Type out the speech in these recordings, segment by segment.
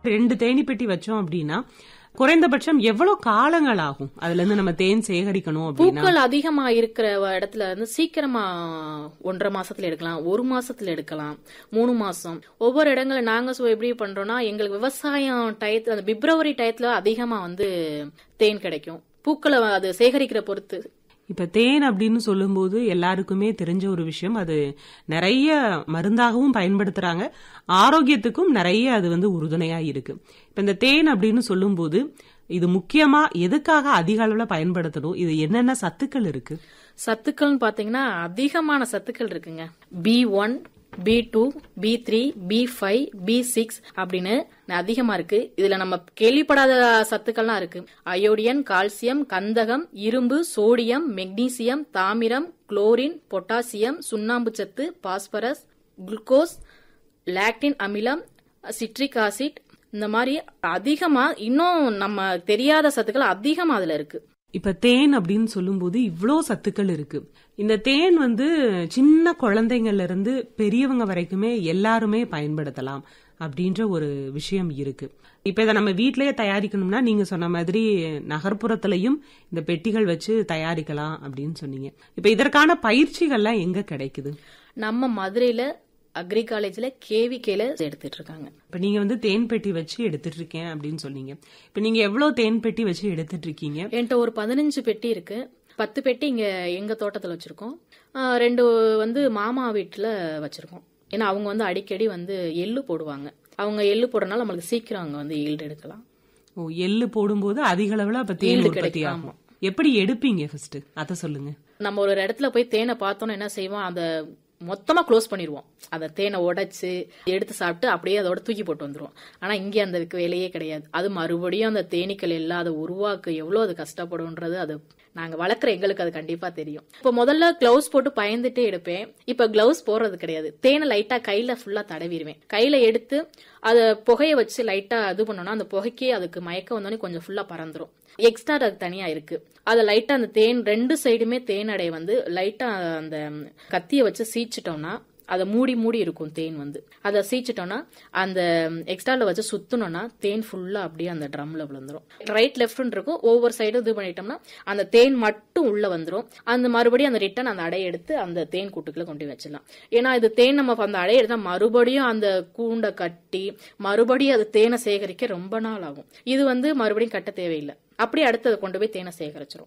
ரெண்டு தேனி பெட்டி வச்சோம் அப்படின்னா குறைந்தபட்சம் எவ்வளவு காலங்கள் ஆகும் அதுல இருந்து நம்ம தேன் சேகரிக்கணும் அப்படின்னா பூக்கள் அதிகமா இருக்கிற இடத்துல வந்து சீக்கிரமா ஒன்றரை மாசத்துல எடுக்கலாம் ஒரு மாசத்துல எடுக்கலாம் மூணு மாசம் ஒவ்வொரு இடங்கள நாங்க so எப்படி பண்றோம்னா எங்களுக்கு விவசாயம் டயத்துல அந்த பிப்ரவரி டயத்துல அதிகமா வந்து தேன் கிடைக்கும் பூக்களை அது சேகரிக்கிற பொறுத்து இப்ப தேன் அப்படின்னு சொல்லும்போது எல்லாருக்குமே தெரிஞ்ச ஒரு விஷயம் அது நிறைய மருந்தாகவும் பயன்படுத்துறாங்க ஆரோக்கியத்துக்கும் நிறைய அது வந்து உறுதுணையா இருக்கு இப்ப இந்த தேன் அப்படின்னு சொல்லும்போது இது முக்கியமா எதுக்காக அதிக அளவுல பயன்படுத்தணும் இது என்னென்ன சத்துக்கள் இருக்கு சத்துக்கள்னு பாத்தீங்கன்னா அதிகமான சத்துக்கள் இருக்குங்க B one B two B three B five B six அப்படின்னு அதிகமா இருக்கு இதுல நம்ம கேள்விப்படாத சத்துக்கள்லாம் இருக்கு அயோடியன் கால்சியம் கந்தகம் இரும்பு சோடியம் மெக்னீசியம் தாமிரம் குளோரின் பொட்டாசியம் சுண்ணாம்பு சத்து பாஸ்பரஸ் குளுக்கோஸ் லாக்டின் அமிலம் சிட்ரிக் ஆசிட் இந்த மாதிரி அதிகமா இன்னும் நம்ம தெரியாத சத்துக்கள் அதிகமா அதுல இருக்கு இப்ப தேன் அப்படின்னு சொல்லும்போது இவ்ளோ சத்துக்கள் இருக்கு இந்த தேன் வந்து சின்ன குழந்தைங்கள்ல இருந்து பெரியவங்க வரைக்குமே எல்லாருமே பயன்படுத்தலாம் அப்படின்ற ஒரு விஷயம் இருக்கு இப்ப இதை நம்ம வீட்டிலேயே தயாரிக்கணும்னா நீங்க சொன்ன மாதிரி நகர்ப்புறத்திலையும் இந்த பெட்டிகள் வச்சு தயாரிக்கலாம் அப்படின்னு சொன்னீங்க இப்ப இதற்கான பயிற்சிகள்லாம் எங்க கிடைக்குது நம்ம மதுரையில அக்ரி காலேஜ்ல கேவிகேல எடுத்துட்டு இருக்காங்க இப்ப நீங்க வந்து தேன் பெட்டி வச்சு எடுத்துட்டு இருக்கேன் அப்படின்னு சொன்னீங்க இப்ப நீங்க எவ்வளவு தேன் பெட்டி வச்சு எடுத்துட்டு இருக்கீங்க என்கிட்ட ஒரு பதினஞ்சு பெட்டி இருக்கு பத்து பெட்டி இங்க எங்க தோட்டத்துல வச்சிருக்கோம் ஆஹ் ரெண்டு வந்து மாமா வீட்டுல வச்சிருக்கோம் ஏன்னா அவங்க வந்து அடிக்கடி வந்து எள்ளு போடுவாங்க அவங்க எள்ளு போடுறதுனால நம்மளுக்கு சீக்கிரம் அங்க வந்து ஈல்டு எடுக்கலாம் ஓ எள்ளு போடும்போது அதிக அளவுல அப்ப தேன் Yield உற்பத்தி கிடைக்கும், ஆகும் எப்படி எடுப்பீங்க ஃபர்ஸ்ட் அத சொல்லுங்க நம்ம ஒரு இடத்துல போய் தேனை பார்த்தோம்னா என்ன செய்வோம் அந்த மொத்தமா க்ளோஸ் பண்ணிடுவோம் அந்த தேனை உடைச்சு எடுத்து சாப்பிட்டு அப்படியே அதோட தூக்கி போட்டு வந்துருவோம் ஆனா இங்கே அந்த வேலையே கிடையாது அது மறுபடியும் அந்த தேனீக்கள் எல்லாம் அதை உருவாக்க எவ்வளவு அது கஷ்டப்படும்ன்றது அது நாங்க வளர்க்குற எங்களுக்கு அது கண்டிப்பா தெரியும் இப்போ முதல்ல கிளவுஸ் போட்டு பயந்துட்டே எடுப்பேன் இப்ப கிளவுஸ் போடுறது கிடையாது தேனை லைட்டா கையில ஃபுல்லா தடவிடுவேன் கையில எடுத்து அதை புகைய வச்சு லைட்டா இது பண்ணோம்னா அந்த புகைக்கே அதுக்கு மயக்கம் வந்தோடனே கொஞ்சம் ஃபுல்லா பறந்துரும் எக்ஸ்ட்ரா அது தனியா இருக்கு அதை லைட்டா அந்த தேன் ரெண்டு சைடுமே தேனடை வந்து லைட்டா அந்த கத்திய வச்சு சீச்சிட்டோம்னா அதை மூடி மூடி இருக்கும் தேன் வந்து அதை சீச்சிட்டோம்னா அந்த எக்ஸ்ட்ரால வச்சு சுத்தணும்னா தேன் ஃபுல்லா அப்படியே அந்த ட்ரம்ல விழுந்துரும் ரைட் லெஃப்ட் இருக்கும் ஒவ்வொரு சைடும் இது பண்ணிட்டோம்னா அந்த தேன் மட்டும் உள்ள வந்துரும் அந்த மறுபடியும் அந்த ரிட்டன் அந்த அடையை எடுத்து அந்த தேன் கூட்டுக்குள்ள கொண்டு போய் வச்சிடலாம் ஏன்னா இது தேன் நம்ம அந்த அடையை எடுத்தா மறுபடியும் அந்த கூண்டை கட்டி மறுபடியும் அது தேனை சேகரிக்க ரொம்ப நாள் ஆகும் இது வந்து மறுபடியும் கட்ட தேவையில்லை அப்படியே அடுத்தது கொண்டு போய் தேனை சேகரிச்சிரும்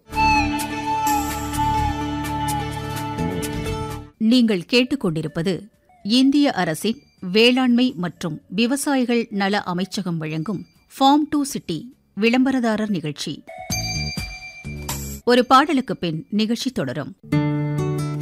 நீங்கள் கேட்டுக்கொண்டிருப்பது இந்திய அரசின் வேளாண்மை மற்றும் விவசாயிகள் நல அமைச்சகம் வழங்கும் ஃபார்ம் டு சிட்டி விளம்பரதாரர் நிகழ்ச்சி ஒரு பாடலுக்கு பின் நிகழ்ச்சி தொடரும்